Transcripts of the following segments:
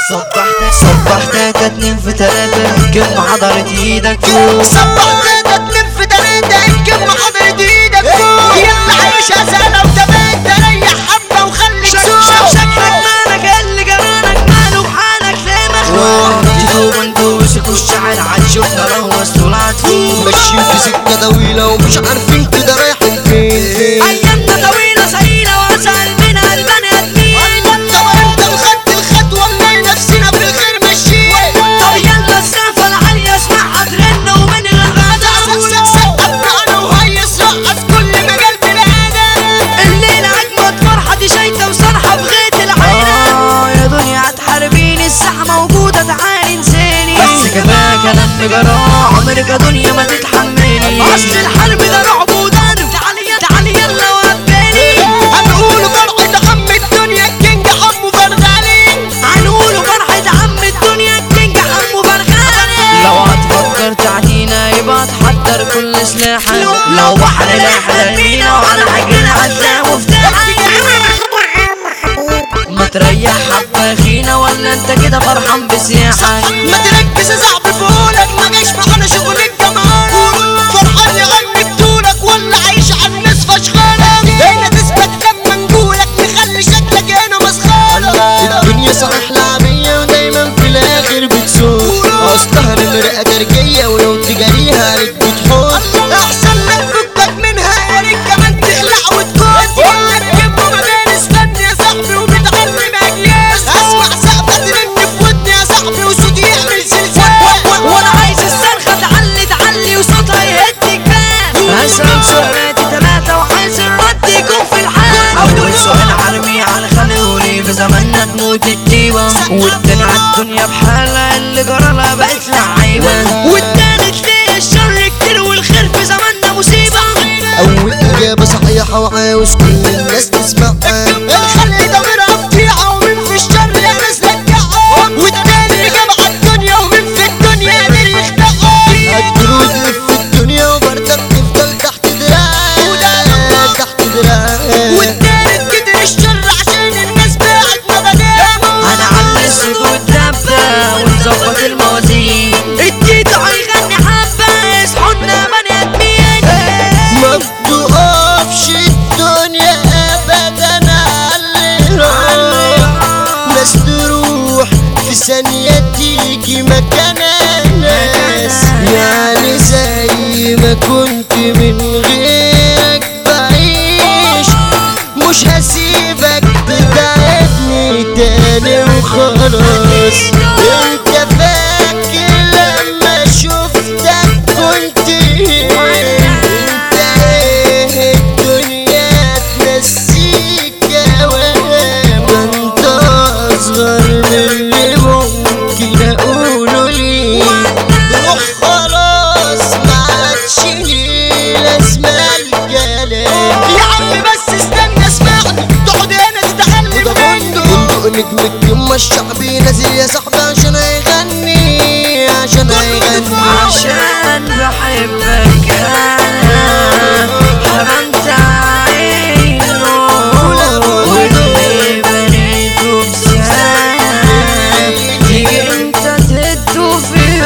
صبحتك صبحتك اتنين في تلاتة كم حضرت ايدك فوق صبحتك اتنين في تلاتة الكم حضرت ايدك فوق يلا عيشها سنة وتبات ريح حبة وخليك سوق شكلك مالك اللي جرانك ماله بحالك ليه مخنوق تدوب ندوسك والشعر عتشوفنا روستوا العطفوق ماشيين في سكة طويلة ومش عارفين كده رايحين فين فين ايامنا طويلة سهيلة واسأل منها البني ادمين طب انت وخدت الخطوة نلاقي نفسنا في الخير ماشيين طب يلا السقفة العالية اسمعها ترن ومن الغدا سقفنا انا وهيص رقص كل مجال بنادم الليلة اجمد فرحة دي شايطة وصرحة بغيت العين اه يا دنيا هتحاربيني الساحة موجودة تعالي انساني بس كفاك انا اللي جراه عمرك يا دنيا ما تتحملي اصل الحرب ده رعب وضرب تعالي تعالي يلا وقبلي هنقولوا فرحة عم الدنيا الكينج عمو فرغالي هنقولوا فرحة عم الدنيا الكينج عمو فرغاني لو هتفكر تعدينا يبقى تحضر كل سلاحك لو بحر لاحق مينا وانا حاجنا هتلاقي مفتاحك ما تريح حبة خينا ولا انت كده فرحان بسياحك ما تركز يا صاحبي في قولك ما جاش معانا شغل الجمال فرحان يا عم بطولك ولا عايش على الناس فشخانة هنا تثبت لما نقولك نخلي شكلك هنا مسخرة الدنيا صحيح لعبية ودايما في الاخر بتسوق اصلها نمرقة تركية ولو تجاريها عليك بتحط احسن لك فكك منها يا ريت كمان تخلع وتكون الكلمة ما بين استنى يا صاحبي وبتعلم اجيال اسمع سقفة ترن في ودني يا صاحبي وصوتي يعمل زلزال وانا عايز الصرخة تعلي تعلي وصوتها يهد جبال هسأل سؤالاتي تلاتة وعايز الرد يكون في الحال أول سؤال عرمي على خلولي في زماننا تموت الديوة والتاني عالدنيا بحالها اللي جرالها بقت لعيبة والتالت ليه الشر كتير والخير في زماننا مصيبة اول اجابة صحيحة وعاوز كل الناس تسمعها الخلق ضميرها فضيعة ومن في الشر يا ناس رجعها والتاني اجابة على الدنيا ومن في الدنيا قادر يخدعها الدروس اللي في الدنيا وبرضك تفضل تحت دراعها تحت دراعها والتالت كتر الشر عشان الناس باعت مبادئها هنعلي السكوت دبة ونظبط الموازين التيتو هيغني حبة اصحونا بني ادمين ما بتقفش الدنيا ابدا عليها ناس تروح في ثانية تيجي مكانها ناس يعني زي ما كنت من غيرك بعيش مش هسيبك تتعبني تاني وخلاص انت فاكر لما شفتك كنت ايه انت ايه الدنيا تنسيك اوام انت اصغر من اللي ممكن اقوله ليه روح خلاص ما عادش ليه لازمة الكلام يا عم بس استنى اسمعني تقعد هنا تتعلم منه بندق نجم الجمة الشعبي نازل يا صاحبي عشان هيغني عشان هيغني عشان بحبك انا حرمت عينه واللي بنيته بسنة تيجي انت تهده في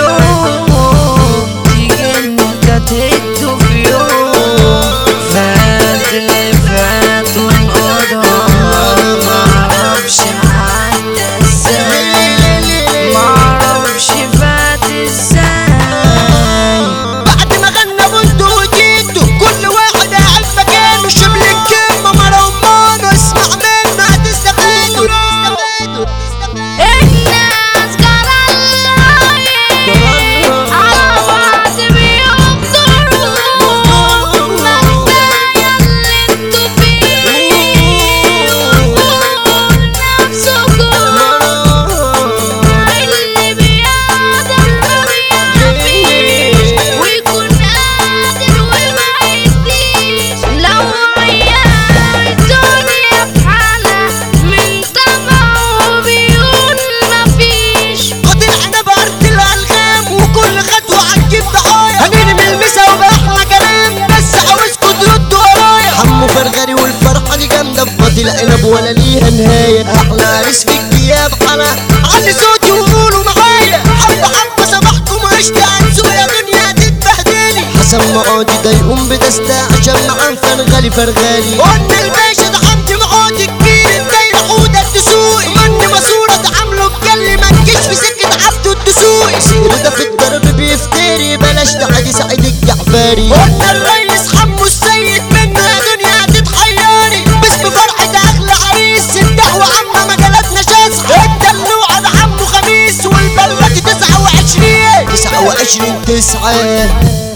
يوم تيجي انت تهده في يوم فات اللي فات وانقضى معرفش عدى ازاي على علي صوتي وقولوا معايا حب حب صباحكم عشت انسوا يا دنيا تتبهدلي حسن معادي ده يقوم بدستة عشان معاه فرغالي فرغالي قلنا الباشا ده حمدي معادي كبير الدايرة حودة الدسوقي من ماسورة تعامله بجلي ما تجيش في سكة عبده الدسوقي سيرو ده في الضرب بيفتري بلاش ده عادي سعيد الجعفري قلنا الريس حمو السيد منه يا دنيا تتحيري باسم فرحة اغلى عريس الدعوة عامة مجالاتنا شاسعة الدلوعة ده عمو خميس والبلة تسعة وعشرين تسعة وعشرين تسعة